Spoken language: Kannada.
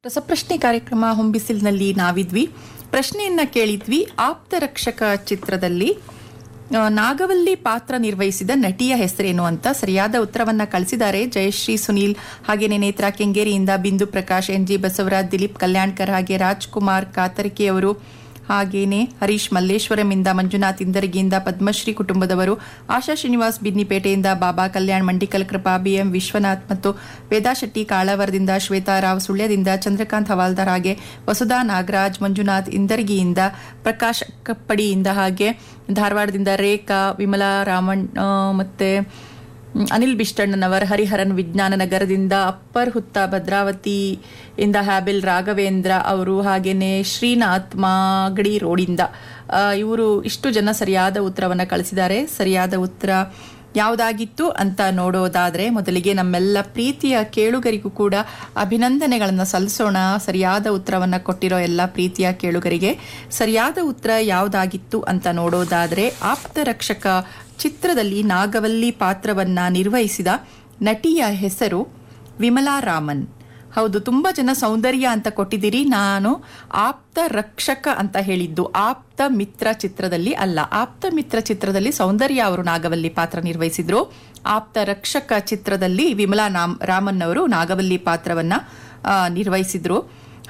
ರಸಪ್ರಶ್ನೆ ಕಾರ್ಯಕ್ರಮ ಹೊಂಬಿಸಿಲ್ನಲ್ಲಿ ನಾವಿದ್ವಿ ಪ್ರಶ್ನೆಯನ್ನ ಕೇಳಿದ್ವಿ ಆಪ್ತ ರಕ್ಷಕ ಚಿತ್ರದಲ್ಲಿ ಆ, ನಾಗವಲ್ಲಿ ಪಾತ್ರ ನಿರ್ವಹಿಸಿದ ನಟಿಯ ಹೆಸರೇನು ಅಂತ ಸರಿಯಾದ ಉತ್ತರವನ್ನ ಕಳಿಸಿದ್ದಾರೆ ಜಯಶ್ರೀ ಸುನೀಲ್ ಹಾಗೇನೆ ನೇತ್ರ ಕೆಂಗೇರಿಯಿಂದ ಬಿಂದು ಪ್ರಕಾಶ್ ಎನ್ ಜಿ ಬಸವರಾಜ್ ದಿಲೀಪ್ ಕಲ್ಯಾಣ್ಕರ್ ಹಾಗೆ ರಾಜ್ಕುಮಾರ್ ಕಾತರ್ಕಿ ಅವರು ಹಾಗೇನೆ ಹರೀಶ್ ಮಲ್ಲೇಶ್ವರಂಯಿಂದ ಮಂಜುನಾಥ್ ಇಂದರ್ಗಿಯಿಂದ ಪದ್ಮಶ್ರೀ ಕುಟುಂಬದವರು ಆಶಾ ಶ್ರೀನಿವಾಸ್ ಬಿನ್ನಿಪೇಟೆಯಿಂದ ಬಾಬಾ ಕಲ್ಯಾಣ್ ಮಂಡಿಕಲ್ ಕೃಪಾ ಬಿಎಂ ವಿಶ್ವನಾಥ್ ಮತ್ತು ವೇದಾ ಶೆಟ್ಟಿ ಕಾಳವರದಿಂದ ಶ್ವೇತಾ ರಾವ್ ಸುಳ್ಯದಿಂದ ಚಂದ್ರಕಾಂತ್ ಹವಾಲ್ದಾರ್ ಹಾಗೆ ವಸುಧಾ ನಾಗರಾಜ್ ಮಂಜುನಾಥ್ ಇಂದರ್ಗಿಯಿಂದ ಪ್ರಕಾಶ್ ಕಪ್ಪಡಿಯಿಂದ ಹಾಗೆ ಧಾರವಾಡದಿಂದ ರೇಖಾ ವಿಮಲಾ ರಾಮಣ್ ಆ, ಮತ್ತೆ ಮ್, ಅನಿಲ್ ಬಿಷ್ಟಣ್ಣನವರ್ ಹರಿಹರನ್ ವಿಜ್ಞಾನ ನಗರದಿಂದ ಅಪ್ಪರ್ ಹುತ್ತ ಭದ್ರಾವತಿ ಇಂದ ಹ್ಯಾಬಿಲ್ ರಾಘವೇಂದ್ರ ಅವರು ಹಾಗೇನೆ ಶ್ರೀನಾಥ್ ಮಾಗಡಿ ರೋಡಿಂದ ಇವರು ಇಷ್ಟು ಜನ ಸರಿಯಾದ ಉತ್ತರವನ್ನು ಕಳಿಸಿದ್ದಾರೆ ಸರಿಯಾದ ಉತ್ತರ ಯಾವುದಾಗಿತ್ತು ಅಂತ ನೋಡೋದಾದ್ರೆ ಮೊದಲಿಗೆ ನಮ್ಮೆಲ್ಲ ಪ್ರೀತಿಯ ಕೇಳುಗರಿಗೂ ಕೂಡ ಅಭಿನಂದನೆಗಳನ್ನು ಸಲ್ಲಿಸೋಣ ಸರಿಯಾದ ಉತ್ತರವನ್ನು ಕೊಟ್ಟಿರೋ ಎಲ್ಲ ಪ್ರೀತಿಯ ಕೇಳುಗರಿಗೆ ಸರಿಯಾದ ಉತ್ತರ ಯಾವುದಾಗಿತ್ತು ಅಂತ ನೋಡೋದಾದ್ರೆ ಆಪ್ತ ರಕ್ಷಕ ಚಿತ್ರದಲ್ಲಿ ನಾಗವಲ್ಲಿ ಪಾತ್ರವನ್ನ ನಿರ್ವಹಿಸಿದ ನಟಿಯ ಹೆಸರು ವಿಮಲಾ ರಾಮನ್ ಹೌದು ತುಂಬಾ ಜನ ಸೌಂದರ್ಯ ಅಂತ ಕೊಟ್ಟಿದ್ದೀರಿ ನಾನು ಆಪ್ತ ರಕ್ಷಕ ಅಂತ ಹೇಳಿದ್ದು ಆಪ್ತ ಮಿತ್ರ ಚಿತ್ರದಲ್ಲಿ ಅಲ್ಲ ಆಪ್ತ ಮಿತ್ರ ಚಿತ್ರದಲ್ಲಿ ಸೌಂದರ್ಯ ಅವರು ನಾಗವಲ್ಲಿ ಪಾತ್ರ ನಿರ್ವಹಿಸಿದ್ರು ಆಪ್ತ ರಕ್ಷಕ ಚಿತ್ರದಲ್ಲಿ ವಿಮಲಾ ನಾಮ್ ರಾಮನ್ ಅವರು ನಾಗವಲ್ಲಿ ಪಾತ್ರವನ್ನ ಆ, ನಿರ್ವಹಿಸಿದ್ರು